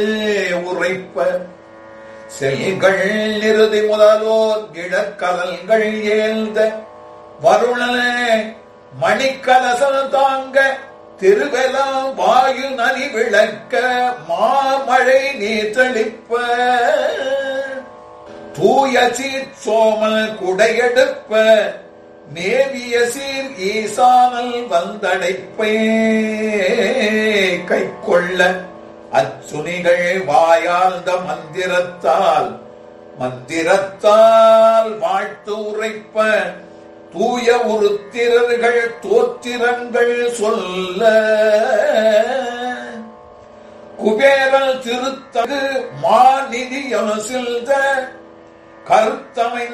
உரைப்ப செல்கள் நிறுதி முதலோர் கிழக்கலல்கள் ஏழ்ந்த வருணன மணிக்கலசல் தாங்க திருவெலாம் வாயு நனி விளக்க மாமழை நீர் தெளிப்ப தூய சீர் சோமல் குடையெடுப்ப மேவிய சீர் ஈசானல் வந்தடைப்பே கை கொள்ள அச்சுனிகள் வாயார்ந்த மந்திரத்தால் மந்திரத்தால் வாழ்த்து உரைப்ப தூய உருத்திரர்கள் தோத்திரங்கள் சொல்ல குபேரல் திருத்தகு மாநிதி செல்த கருத்தமை